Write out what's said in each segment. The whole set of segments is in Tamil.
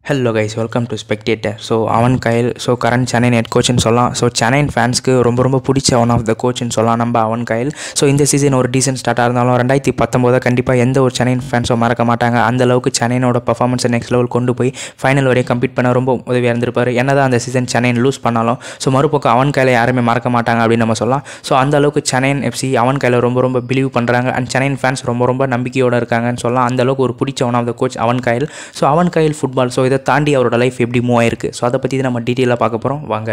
hello guys welcome to spectator so அவன் கையில் ஸோ கரண்ட் சென்னை ஹெட் கோச்னு சொல்லலாம் ஸோ சென்னை ஃபேன்ஸ்க்கு ரொம்ப ரொம்ப பிடிச்ச ஒன் ஆஃப் த கோச்னு சொல்லலாம் நம்ம அவன் கையில் ஸோ இந்த சீசன் ஒரு டீசன்ட் ஸ்டார்ட்டாக இருந்தாலும் ரெண்டாயிரத்தி பத்தொம்போது கண்டிப்பாக எந்த ஒரு சென்னை ஃபேன்ஸும் மறக்க மாட்டாங்க அந்த அளவுக்கு சென்னையோட பர்ஃபார்மன்ஸை நெக்ஸ்ட் லெவல் கொண்டு போய் ஃபைனல் வரையும் கம்ப்ளீட் பண்ண ரொம்ப உதவியாக இருந்திருப்பார் என்னதான் அந்த சீசன் சென்னை லூஸ் பண்ணாலும் ஸோ மறுபக்கம் அவன் கையில் யாருமே மறக்க மாட்டாங்க அப்படின்னு நம்ம சொல்லலாம் ஸோ அந்த அளவுக்கு சென்னை எஃப்சி அவன் கையில் ரொம்ப ரொம்ப பிலீவ் பண்ணுறாங்க அண்ட் சென்னை ஃபேன்ஸ் ரொம்ப ரொம்ப நம்பிக்கையோடு இருக்காங்கன்னு சொல்லலாம் அந்த அளவுக்கு ஒரு பிடிச்ச ஒன் ஆஃப் த கோச் அவன் கையில் ஸோ அவன் கையில் ஃபுட்பால் ஸோ இதை தாண்டி அவரோட லைஃப் எப்படி மூவ் ஆயிருக்கு ஸோ அதை பற்றி நம்ம டீட்டெயிலாக பார்க்க போகிறோம் வாங்க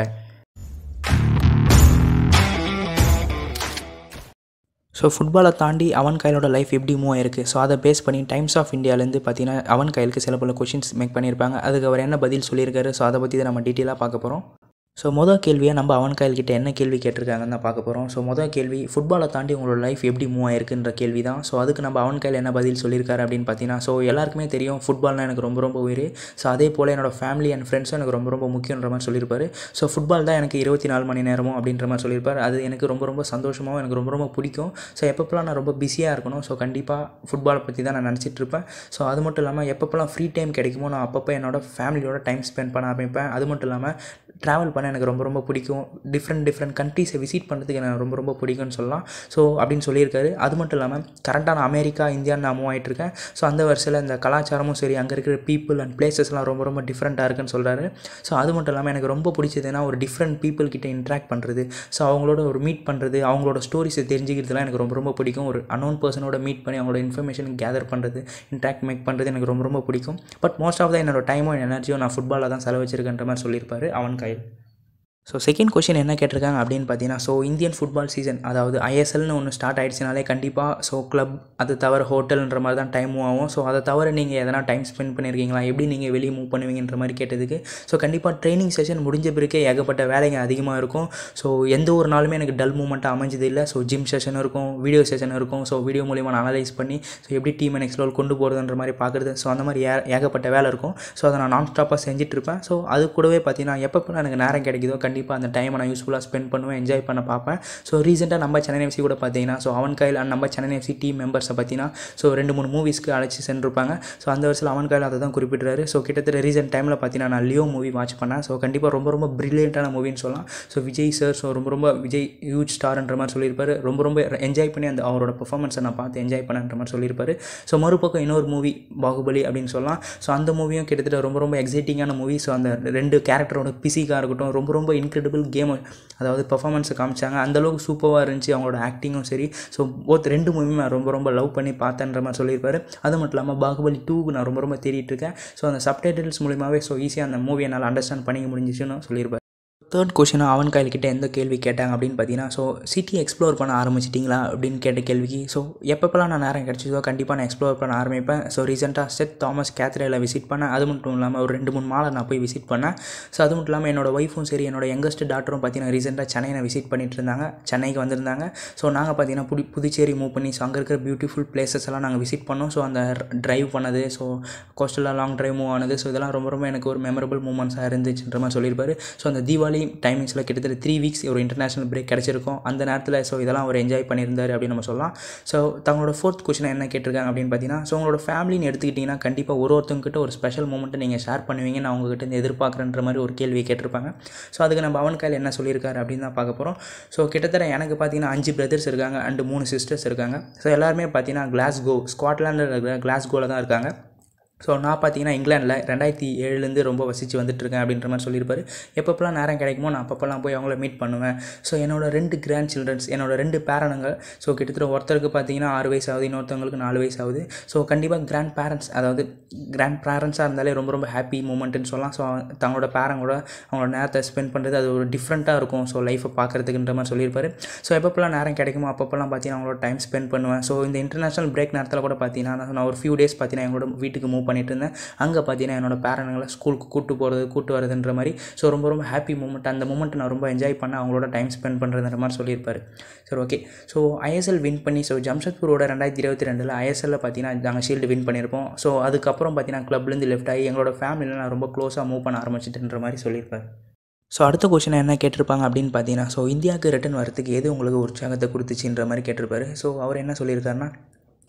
ஸோ ஃபுட்பாலை தாண்டி அவன் கையிலோட லைஃப் எப்படி மூவ் ஆயிருக்கு ஸோ அதை பேஸ் பண்ணி டைம்ஸ் ஆஃப் இந்தியாவிலேருந்து பார்த்தீங்கன்னா அவன் கையிலுக்கு சில பல கொஷின்ஸ் மேக் பண்ணியிருப்பாங்க அதுக்கு அவர் என்ன பதில் சொல்லியிருக்காரு ஸோ அதை பற்றி தான் நம்ம டீட்டெயிலாக பார்க்க போகிறோம் ஸோ மொதல் கேள்வியை நம்ம அவன் கையில் கிட்ட என்ன கேள்வி கேட்டிருக்காங்கன்னு தான் பார்க்க போகிறோம் ஸோ மொதல் கேள்வி ஃபுட்பாலை தாண்டி உங்களோட லைஃப் எப்படி மூவ் ஆயிருக்குன்ற கேள்வி தான் ஸோ அதுக்கு நம்ம அவன் கையில் என்ன பதில் சொல்லியிருக்காரு அப்படின்னு பார்த்தீங்கன்னா ஸோ எல்லாருக்குமே தெரியும் ஃபுட்பால்னால் எனக்கு ரொம்ப ரொம்ப உயிர் ஸோ அதே போல் என்னோட ஃபேமிலி அண்ட் ஃப்ரெண்ட்ஸும் எனக்கு ரொம்ப ரொம்ப முக்கியன்ற மாதிரி சொல்லியிருப்பாரு ஸோ ஃபுட்பால் தான் எனக்கு இருபத்தி நாலு மணி நேரமும் அப்படின்ற மாதிரி சொல்லியிருப்பார் அது எனக்கு ரொம்ப ரொம்ப சந்தோஷமாகவும் எனக்கு ரொம்ப ரொம்ப பிடிக்கும் ஸோ எப்பப்பெல்லாம் நான் ரொம்ப பிஸியாக இருக்கணும் ஸோ கண்டிப்பாக ஃபுட்பாலை பற்றி தான் நான் நினச்சிட்டு இருப்பேன் ஸோ அது மட்டும் இல்லாமல் எப்பப்பெல்லாம் ஃப்ரீ டைம் கிடைக்குமோ நான் அப்பப்போ என்னோட ஃபேமிலியோட டைம் ஸ்பெண்ட் பண்ண ஆரம்பிப்பேன் அது மட்டும் இல்லாமல் ட்ராவல் பண்ண எனக்கு ரொம்ப ரொம்ப பிடிக்கும் டிஃப்ரெண்ட் டிஃப்ரெண்ட் கண்ட்ரீஸை விசிட் பண்ணுறதுக்கு எனக்கு ரொம்ப ரொம்ப பிடிக்கும்னு சொல்லலாம் ஸோ அப்படின்னு சொல்லியிருக்காரு அது மட்டும் இல்லாமல் கரண்ட்டாக நான் அமெரிக்கா இந்தியான்னு நான் மூவ் ஆகிட்டுருக்கேன் ஸோ அந்த வருஷத்தில் இந்த கலாச்சாரமும் சரி அங்கே இருக்கிற பீப்புள் அண்ட் பிளேசஸ்லாம் ரொம்ப ரொம்ப டிஃப்ரெண்ட்டாக இருக்குன்னு சொல்கிறாரு ஸோ அது மட்டும் இல்லாமல் எனக்கு ரொம்ப பிடிச்சதுன்னா ஒரு டிஃப்ரெண்ட் பீப்புள் கிட்ட இன்ட்ராக்ட் பண்ணுறது ஸோ அவங்களோட ஒரு மீட் பண்ணுறது அவங்களோட ஸ்டோரிஸை தெரிஞ்சுக்கிறதுலாம் எனக்கு ரொம்ப ரொம்ப பிடிக்கும் ஒரு அன்னோன் பர்சனோட மீட் பண்ணி அவங்களோட இன்ஃபர்மேஷன் கேதர் பண்ணுறது இன்ட்ராக்ட் மேக் பண்ணுறது எனக்கு ரொம்ப ரொம்ப பிடிக்கும் பட் மோஸ்ட் ஆஃப் த என்னோட டைமும் எனர்ஜியும் நான் ஃபுட்பாலில் தான் செலவச்சிருக்கேன்ற மாதிரி சொல்லியிருப்பாரு அவன் கையில் ஸோ செகண்ட் கொஷின் என்ன கேட்டிருக்காங்க அப்படின்னு பார்த்தீங்கன்னா ஸோ இந்தியன் ஃபுட்பால் சீசன் அதாவது ஐஎஸ்எல்னு ஒன்று ஸ்டார்ட் ஆகிடுச்சினாலே கண்டிப்பாக ஸோ கிளப் அது தவிர ஹோட்டல்ன்ற மாதிரி தான் டைம் மூவ் ஆகும் ஸோ அதை தவிர நீங்கள் எதனா டைம் ஸ்பெண்ட் பண்ணியிருக்கீங்களா எப்படி நீங்கள் வெளியே மூவ் பண்ணுவீங்கன்ற மாதிரி கேட்டதுக்கு ஸோ கண்டிப்பாக ட்ரைனிங் செஷன் முடிஞ்ச பிறகு ஏகப்பட்ட வேலைங்க அதிகமாக இருக்கும் ஸோ எந்த ஒரு நாளுமே எனக்கு டல் மூமெண்ட்டாக அமைஞ்சது இல்லை ஸோ ஜிம் செஷன் இருக்கும் வீடியோ செஷன் இருக்கும் ஸோ வீடியோ மூலிமா நான் அனலைஸ் பண்ணி ஸோ எப்படி டீம் நெக்ஸ்ட் லெவல் கொண்டு போகிறதுன்ற மாதிரி பார்க்குறது ஸோ அந்த மாதிரி ஏ ஏகப்பட்ட வேலை இருக்கும் ஸோ அதை நான் நான் ஸ்டாப்பாக செஞ்சுட்ருப்பேன் ஸோ அது கூடவே பார்த்தீங்கன்னா எப்பப்போ எனக்கு நேரம் கிடைக்குதோ கண்டிப்பாக அந்த டைமை நான் யூஸ்ஃபுல்லாக ஸ்பெண்ட் பண்ணுவேன் என்ஜாய் பண்ண பார்ப்பேன் ஸோ ரீசெண்டாக நம்ம சென்னை எஃப்சி கூட பார்த்தீங்கன்னா ஸோ அவன் கையில் அண்ட் நம்ம சென்னை எஃப்சி டீம் மெம்பர்ஸை பார்த்தீங்கன்னா ஸோ ரெண்டு மூணு மூவிஸ்க்கு அழைச்சி சென்றிருப்பாங்க ஸோ அந்த வருஷத்தில் அவன் கையில் அதை தான் குறிப்பிட்றாரு ஸோ கிட்டத்தட்ட ரீசெண்ட் டைமில் பார்த்தீங்கன்னா நான் லியோ மூவி வாட்ச் பண்ணேன் ஸோ கண்டிப்பாக ரொம்ப ரொம்ப ப்ரில்லியண்ட்டான மூவின்னு சொல்லலாம் ஸோ விஜய் சார் ஸோ ரொம்ப ரொம்ப விஜய் ஹியூஜ் ஸ்டார்ன்ற மாதிரி சொல்லியிருப்பாரு ரொம்ப ரொம்ப என்ஜாய் பண்ணி அந்த அவரோட பர்ஃபார்மன்ஸை நான் பார்த்து என்ஜாய் பண்ணன்ற மாதிரி சொல்லியிருப்பாரு ஸோ மறுபக்கம் இன்னொரு மூவி பாகுபலி அப்படின்னு சொல்லலாம் ஸோ அந்த மூவியும் கிட்டத்தட்ட ரொம்ப ரொம்ப எக்ஸைட்டிங்கான மூவி ஸோ அந்த ரெண்டு கேரக்டரோட பிசிக்காக இருக்கட்டும் ரொம்ப ரொம்ப இன்க்ரெடிபிள் கேம் அதாவது பர்ஃபார்மன்ஸை காமிச்சாங்க அந்தளவுக்கு சூப்பராக இருந்துச்சு அவங்களோட ஆக்டிங்கும் சரி ஸோ போத் ரெண்டு மூவியும் நான் ரொம்ப ரொம்ப லவ் பண்ணி பார்த்தேன்ற மாதிரி சொல்லியிருப்பாரு அது மட்டும் இல்லாமல் பாகுபலி டூக்கு நான் ரொம்ப ரொம்ப தேடிட்டு இருக்கேன் ஸோ அந்த சப்டைட்டில்ஸ் மூலியமாகவே ஸோ ஈஸியாக அந்த மூவியை என்னால் அண்டர்ஸ்டாண்ட் பண்ணிக்க முடிஞ்சிச்சுன்னு சொல்லியிருப்பாரு தேர்ட் கொஷினாக அவன் கையில் என்ன கேள்வி கேட்டாங்க அப்படின்னு பார்த்தீங்கன்னா ஸோ சிட்டி எக்ஸ்ப்ளோர் பண்ண ஆரம்பிச்சிட்டிங்களா அப்படின்னு கேட்ட கேள்விக்கு ஸோ எப்பப்பெல்லாம் நான் நேரம் கிடச்சிதோ கண்டிப்பாக நான் எக்ஸ்ப்ளோர் பண்ண ஆரம்பிப்பேன் ஸோ ரீசெண்டாக செட் தாமஸ் கேத்ரேல விசிட் பண்ணேன் அது மட்டும் இல்லாமல் ஒரு ரெண்டு மூணு மாலை நான் போய் விசிட் பண்ணேன் ஸோ அது மட்டும் இல்லாமல் என்னோட ஒய்ஃபும் சரி என்னோட யங்கஸ்ட் டாக்டரும் பார்த்தீங்கன்னா ரீசெண்டாக சென்னையை விசிட் பண்ணிட்டு இருந்தாங்க சென்னைக்கு வந்திருந்தாங்க ஸோ நாங்கள் பார்த்தீங்கன்னா புடி புதுச்சேரி மூவ் பண்ணி ஸோ அங்கே இருக்கிற பியூட்டிஃபுல் பிளேசஸ் எல்லாம் நாங்கள் விசிட் பண்ணோம் ஸோ அந்த ட்ரைவ் பண்ணது ஸோ கோஸ்டலாக லாங் ட்ரைவ் மூவ் ஆனது ஸோ இதெல்லாம் ரொம்ப ரொம்ப எனக்கு ஒரு மெமரபிள் மூமெண்ட்ஸாக இருந்துச்சுன்ற மாதிரி சொல்லியிருப்பாரு ஸோ அந்த தீபாவளி டைமிங்ஸில் கிட்டத்தட்ட த்ரீ வீக்ஸ் ஒரு இன்டர்நேஷனல் பிரேக் கிடச்சிருக்கும் அந்த நேரத்தில் ஸோ இதெல்லாம் அவர் என்ஜாய் பண்ணியிருந்தார் அப்படின்னு நம்ம சொல்லலாம் ஸோ தங்களோட ஃபோர்த் கொஸ்டின் என்ன கேட்டிருக்காங்க அப்படின்னு பார்த்தீங்கன்னா ஸோ உங்களோட ஃபேமிலின்னு எடுத்துக்கிட்டிங்கன்னா கண்டிப்பாக ஒரு ஒருத்தவங்கிட்ட ஒரு ஸ்பெஷல் மூமெண்ட்டை நீங்கள் ஷேர் பண்ணுவீங்கன்னு நான் உங்ககிட்ட இருந்து எதிர்பார்க்குறன்ற மாதிரி ஒரு கேள்வி கேட்டிருப்பாங்க ஸோ அதுக்கு நம்ம அவன் கையில் என்ன சொல்லியிருக்காரு அப்படின்னு தான் பார்க்க போகிறோம் ஸோ கிட்டத்தட்ட எனக்கு பார்த்தீங்கன்னா அஞ்சு பிரதர்ஸ் இருக்காங்க அண்டு மூணு சிஸ்டர்ஸ் இருக்காங்க ஸோ எல்லாருமே பார்த்தீங்கன்னா கிளாஸ்கோ ஸ்காட்லாண்டில் இருக்கிற கிளாஸ்கோவில் தான் இருக்காங்க ஸோ நான் பார்த்தீங்கன்னா இங்கிலாண்டில் ரெண்டாயிரத்தி ஏழுலேருந்து ரொம்ப வசித்து வந்துட்டுருக்கேன் அப்படின்ற மாதிரி சொல்லியிருப்பாரு எப்பப்பெல்லாம் நேரம் கிடைக்குமோ நான் அப்பப்பெல்லாம் போய் அவங்கள மீட் பண்ணுவேன் ஸோ என்னோட ரெண்டு கிராண்ட் சில்ட்ரன்ஸ் என்னோட ரெண்டு பேரனுங்க ஸோ கிட்டத்தட்ட ஒருத்தருக்கு பார்த்தீங்கன்னா ஆறு வயசு ஆகுது இன்னொருத்தவங்களுக்கு நாலு வயசு ஆகுது ஸோ கண்டிப்பாக கிராண்ட் பேரண்ட்ஸ் அதாவது கிராண்ட் பேரண்ட்ஸாக இருந்தாலே ரொம்ப ரொம்ப ஹாப்பி மூமெண்ட்டுன்னு சொல்லலாம் ஸோ தங்களோட பேரங்களோட அவங்களோட நேரத்தை ஸ்பெண்ட் பண்ணுறது அது ஒரு டிஃப்ரெண்ட்டாக இருக்கும் ஸோ லைஃப்பை பார்க்குறதுக்குன்ற மாதிரி சொல்லியிருப்பாரு ஸோ எப்பப்பெல்லாம் நேரம் கிடைக்குமோ அப்பப்பெல்லாம் பார்த்தீங்கன்னா அவங்களோட டைம் ஸ்பெண்ட் பண்ணுவேன் ஸோ இந்த இன்டர்நேஷனல் பிரேக் நேரத்தில் கூட பார்த்தீங்கன்னா நான் ஒரு ஃபியூ டேஸ் பார்த்தீங்கன்னா எங்களோட வீட்டுக்கு மூவ் பண்ணிட்டு இருந்தேன் அங்கே பார்த்தீங்கன்னா என்னோட பேரண்ட்களை ஸ்கூலுக்கு கூட்டு போகிறது கூட்டு வரதுன்ற மாதிரி ஸோ ரொம்ப ரொம்ப ஹாப்பி மூமெண்ட் அந்த மூமெண்ட் நான் ரொம்ப என்ஜாய் பண்ண அவங்களோட டைம் ஸ்பெண்ட் பண்ணுறதுன்ற மாதிரி சொல்லியிருப்பாரு சரி ஓகே ஸோ ஐஎஸ்எல் வின் பண்ணி ஸோ ஜம்ஷத்பூரோட ரெண்டாயிரத்தி இருபத்தி ரெண்டில் ஐஎஸ்எல்ல பார்த்தீங்கன்னா நாங்கள் ஷீல்டு வின் பண்ணியிருப்போம் ஸோ அதுக்கப்புறம் பார்த்தீங்கன்னா கிளப்லேருந்து லெஃப்ட் ஆகி எங்களோட ஃபேமிலியில் நான் ரொம்ப க்ளோஸாக மூவ் பண்ண ஆரம்பிச்சிட்டுன்ற மாதிரி சொல்லியிருப்பாரு ஸோ அடுத்த கொஷின் என்ன கேட்டிருப்பாங்க அப்படின்னு பார்த்தீங்கன்னா ஸோ இந்தியாவுக்கு ரிட்டன் வரத்துக்கு எது உங்களுக்கு உற்சாகத்தை கொடுத்துச்சுன்ற மாதிரி கேட்டிருப்பாரு ஸோ அவர் என்ன சொல்லியிருக்காருன்னா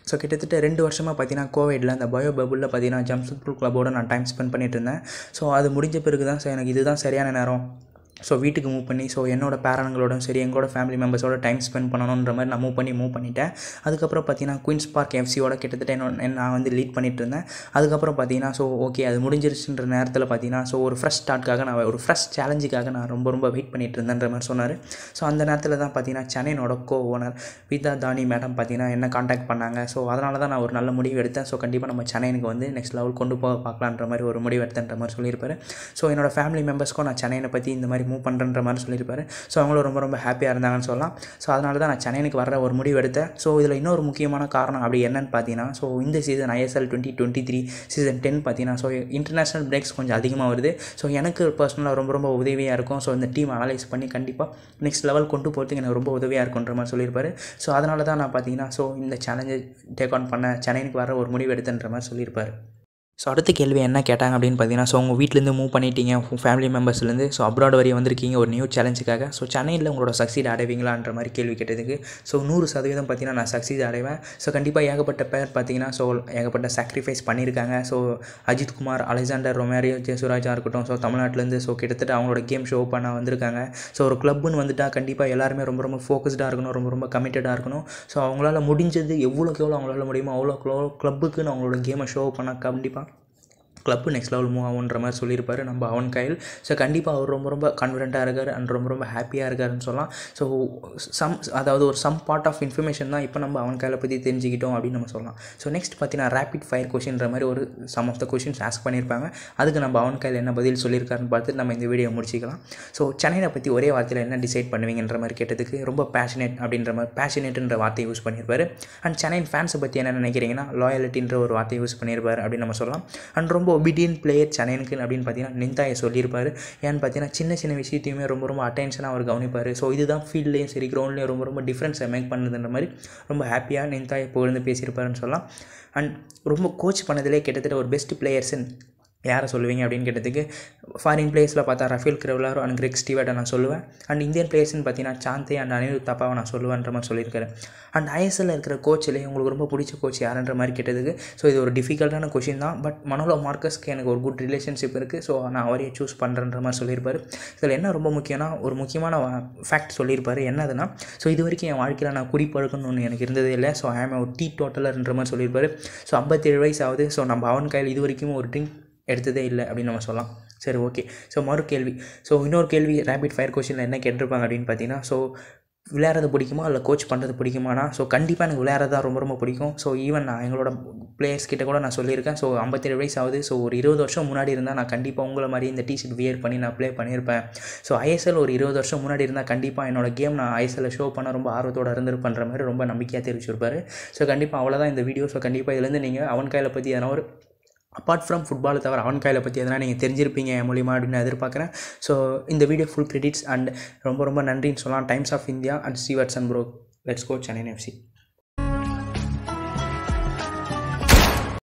ஸோ கிட்டத்தட்ட ரெண்டு வருஷமாக பார்த்தீங்கன்னா கோவிடில் அந்த பயோ பபுளில் பார்த்தீங்கன்னா ஜம்சூத்பூர் கிளப்போட நான் டைம் ஸ்பெண்ட் பண்ணிட்டு இருந்தேன் ஸோ அது முடிஞ்ச பிறகு தான் சார் எனக்கு இதுதான் சரியான நேரம் ஸோ வீட்டுக்கு மூவ் பண்ணி ஸோ என்னோட பேரண்ட்களோட சரி எங்களோட ஃபேமிலி மெம்பர்ஸோட டைம் ஸ்பெண்ட் பண்ணணுன்ற மாதிரி நான் மூவ் பண்ணி மூவ் பண்ணிட்டேன் அதுக்கப்புறம் பார்த்தீங்கன்னா குயின்ஸ் பார்க் எஃப்சியோட கிட்டத்தட்ட என்னோட நான் வந்து லீட் பண்ணிட்டு இருந்தேன் அதுக்கப்புறம் பார்த்தீங்கன்னா ஸோ ஓகே அது முடிஞ்சிருச்சுன்ற நேரத்தில் பார்த்தீங்கன்னா ஸோ ஒரு ஃப்ரெஷ் ஸ்டார்ட்காக நான் ஒரு ஃப்ரெஷ் சேலஞ்சுக்காக நான் ரொம்ப ரொம்ப வெயிட் பண்ணிட்டு இருந்தேன்ற மாதிரி சொன்னார் ஸோ அந்த நேரத்தில் தான் பார்த்தீங்கன்னா சென்னையினோட கோ ஓனர் விதா தானி மேடம் பார்த்தீங்கன்னா என்ன காண்டாக்ட் பண்ணாங்க ஸோ அதனால தான் நான் ஒரு நல்ல முடிவு எடுத்தேன் ஸோ கண்டிப்பாக நம்ம சென்னைக்கு வந்து நெக்ஸ்ட் லெவல் கொண்டு போக பார்க்கலான்ற மாதிரி ஒரு முடிவு எடுத்தேன்ற மாதிரி சொல்லியிருப்பாரு ஸோ என்னோட ஃபேமிலி மெம்பர்ஸ்க்கும் நான் சென்னையை பற்றி இந்த மாதிரி மூவ் பண்ணுறன்ற மாதிரி சொல்லியிருப்பாரு ஸோ அவங்களும் ரொம்ப ரொம்ப ஹாப்பியாக இருந்தாங்கன்னு சொல்லலாம் ஸோ அதனால தான் நான் சென்னைக்கு வர ஒரு முடிவு எடுத்தேன் ஸோ இதில் இன்னொரு முக்கியமான காரணம் அப்படி என்னன்னு பார்த்தீங்கன்னா ஸோ இந்த season ISL twenty twenty three season ten பார்த்தீங்கன்னா ஸோ இன்டர்நேஷனல் பிரேக்ஸ் கொஞ்சம் அதிகமாக வருது ஸோ எனக்கு பர்சனலாக ரொம்ப ரொம்ப உதவியாக இருக்கும் ஸோ இந்த டீம் அனலைஸ் பண்ணி கண்டிப்பாக நெக்ஸ்ட் லெவல் கொண்டு போகிறதுக்கு எனக்கு ரொம்ப உதவியாக இருக்குன்ற மாதிரி சொல்லியிருப்பாரு ஸோ அதனால தான் நான் பார்த்தீங்கன்னா ஸோ இந்த சேலஞ்சை டேக் ஆன் பண்ண சென்னைக்கு வர ஒரு முடிவு எடுத்தன்ற மாதிரி சொல்லியிருப்பாரு ஸோ அடுத்த கேள்வி என்ன கேட்டாங்க அப்படின்னு பார்த்தீங்கன்னா ஸோ உங்கள் வீட்டிலேருந்து மூவ் பண்ணிட்டீங்க உங்கள் ஃபேமிலி மெம்பர்ஸ்லேருந்து ஸோ அப்ராட் வரையும் வந்திருக்கீங்க ஒரு நியூ சேலஞ்சுக்காக ஸோ சென்னையில் உங்களோட சக்சீட் அடைவீங்களான்ற மாதிரி கேள்வி கேட்டதுக்கு ஸோ நூறு சதவீதம் பார்த்தீங்கன்னா நான் சக்சீட் அடைவேன் ஸோ கண்டிப்பாக ஏகப்பட்ட பேர் பார்த்தீங்கன்னா ஸோ ஏகப்பட்ட சாக்ரிஃபைஸ் பண்ணியிருக்காங்க ஸோ அஜித் குமார் அலெக்சாண்டர் ரொமேரியோ ஜெசுராஜாக இருக்கட்டும் ஸோ தமிழ்நாட்டிலேருந்து ஸோ கிட்டத்தட்ட அவங்களோட கேம் ஷோ பண்ண வந்திருக்காங்க ஸோ ஒரு கிளப்புன்னு வந்துட்டால் கண்டிப்பாக எல்லாருமே ரொம்ப ரொம்ப ஃபோக்கஸ்டாக இருக்கணும் ரொம்ப ரொம்ப கமிட்டடாக இருக்கணும் ஸோ அவங்களால முடிஞ்சது எவ்வளோக்கு எவ்வளோ அவங்களால முடியுமோ அவ்வளோ கிளப்புக்குன்னு அவங்களோட கேமை ஷோ பண்ண கண்டிப்பாக கிளப்பு நெக்ஸ்ட் லெவல் மூவ் ஆகுன்ற மாதிரி சொல்லியிருப்பார் நம்ம அவன் கையில் ஸோ கண்டிப்பாக அவர் ரொம்ப ரொம்ப கான்ஃபிடென்ட்டாக இருக்கார் அண்ட் ரொம்ப ரொம்ப ஹாப்பியாக இருக்காருன்னு சொல்லலாம் ஸோ சம் அதாவது ஒரு சம் பார்ட் ஆஃப் இன்ஃபர்மேஷன் தான் இப்போ நம்ம அவன் கையில் பற்றி தெரிஞ்சுக்கிட்டோம் அப்படின்னு நம்ம சொல்லலாம் ஸோ நெக்ஸ்ட் பார்த்தீங்கன்னா ரேபிட் ஃபயர் கொஷின்ற மாதிரி ஒரு some of the questions ask பண்ணியிருப்பாங்க அதுக்கு நம்ம அவன் கையில் என்ன பதில் சொல்லியிருக்காருன்னு பார்த்து நம்ம இந்த வீடியோ முடிச்சிக்கலாம் ஸோ சென்னையை பற்றி ஒரே வார்த்தையில் என்ன டிசைட் பண்ணுவீங்கன்ற மாதிரி கேட்டதுக்கு ரொம்ப பேஷனேட் அப்படின்ற மாதிரி பேஷனேட்டுன்ற வார்த்தையை யூஸ் பண்ணியிருப்பாரு அண்ட் சென்னை ஃபேன்ஸை பற்றி என்ன நினைக்கிறீங்கன்னா லாயலிட்டின்ற ஒரு வார்த்தையை யூஸ் பண்ணியிருப்பார் அப்படின்னு நம்ம சொல்லலாம் அண்ட் ரொம்ப ஒபீடியன் பிளேயர் சென்னைக்கு அப்படின்னு பார்த்தீங்கன்னா நிந்தாயை சொல்லியிருப்பார் ஏன்னு பார்த்தீங்கன்னா சின்ன சின்ன விஷயத்தையுமே ரொம்ப ரொம்ப அட்டென்ஷனாக அவர் கவனிப்பார் ஸோ இதுதான் ஃபீல்ட்லேயும் சரி கிரவுண்ட்லேயும் ரொம்ப ரொம்ப டிஃப்ரென்ஸை மேக் பண்ணுதுன்ற மாதிரி ரொம்ப ஹாப்பியாக நிந்தாயை புகழ்ந்து பேசியிருப்பாருன்னு சொல்லலாம் அண்ட் ரொம்ப கோச் பண்ணதிலே கிட்டத்தட்ட ஒரு பெஸ்ட் பிளேயர்ஸ்ன்னு யாரை சொல்லுவீங்க அப்படின்னு கேட்டதுக்கு ஃபாரின் பிளேயர்ஸில் பார்த்தா ரஃபேல் கிரவலாரோ அண்ட் கிரெக் ஸ்டீவர்ட்டை நான் சொல்லுவேன் அண்ட் இந்தியன் பிளேயர்ஸ்னு பார்த்தீங்கன்னா சாந்தே அண்ட் அனிருத் தாப்பாவை நான் சொல்லுவேன்ற மாதிரி சொல்லியிருக்காரு அண்ட் ஐஎஸ்எல்ல இருக்கிற கோச்சிலே உங்களுக்கு ரொம்ப பிடிச்ச கோச் யாருன்ற மாதிரி கேட்டதுக்கு ஸோ இது ஒரு டிஃபிகல்ட்டான கொஷின் தான் பட் மனோலோ மார்க்கஸ்க்கு எனக்கு ஒரு குட் ரிலேஷன்ஷிப் இருக்குது ஸோ நான் அவரையே சூஸ் பண்ணுறன்ற மாதிரி சொல்லியிருப்பாரு இதில் என்ன ரொம்ப முக்கியம்னா ஒரு முக்கியமான ஃபேக்ட் சொல்லியிருப்பாரு என்னதுன்னா ஸோ இது வரைக்கும் என் வாழ்க்கையில் நான் குறிப்பழக்கணும்னு ஒன்று எனக்கு இருந்ததே இல்லை ஸோ ஐ ஆம் ஒரு டீ டோட்டலர்ன்ற மாதிரி சொல்லியிருப்பாரு ஸோ ஐம்பத்தேழு வயசு ஆகுது ஸோ நம்ம அவன் கையில் இது வரைக்கும் ஒரு ட்ரிங்க் எடுத்ததே இல்லை அப்படின்னு நம்ம சொல்லலாம் சரி ஓகே ஸோ மறு கேள்வி ஸோ இன்னொரு கேள்வி ரேபிட் ஃபயர் கொஷினில் என்ன கேட்டிருப்பாங்க அப்படின்னு பார்த்தீங்கன்னா ஸோ விளையாடுறது பிடிக்குமா இல்லை கோச் பண்ணுறது பிடிக்குமானா ஸோ கண்டிப்பாக எனக்கு விளையாடுறது தான் ரொம்ப ரொம்ப பிடிக்கும் ஸோ ஈவன் நான் எங்களோட பிளேயர்ஸ் கிட்ட கூட நான் சொல்லியிருக்கேன் ஸோ ஐம்பத்தேழு வயசு ஆகுது ஸோ ஒரு இருபது வருஷம் முன்னாடி இருந்தால் நான் கண்டிப்பாக உங்களை மாதிரி இந்த டிஷர்ட் வியர் பண்ணி நான் ப்ளே பண்ணியிருப்பேன் ஸோ ஐஎஸ்எல் ஒரு இருபது வருஷம் முன்னாடி இருந்தால் கண்டிப்பாக என்னோட கேம் நான் ஐஎஸ்எல்ல ஷோ பண்ண ரொம்ப ஆர்வத்தோடு இருந்திருப்பேன்ற மாதிரி ரொம்ப நம்பிக்கையாக தெரிவிச்சிருப்பாரு ஸோ கண்டிப்பாக அவ்வளோதான் இந்த வீடியோ ஸோ கண்டிப்பாக இதுலேருந்து நீங்கள் அவன் கையில் பற்றி எதனா ஒரு அப்பார்ட் ஃப்ரம் ஃபுட்பாலை தவிர அவன் கையில் பற்றி எதனா நீங்கள் தெரிஞ்சிருப்பீங்க என் மூலியமாக அப்படின்னு நான் எதிர்பார்க்குறேன் ஸோ இந்த வீடியோ ஃபுல் கிரெடிட்ஸ் அண்ட் ரொம்ப ரொம்ப நன்றின்னு சொல்லலாம் times of India and Stewarts and bro let's go Chennai FC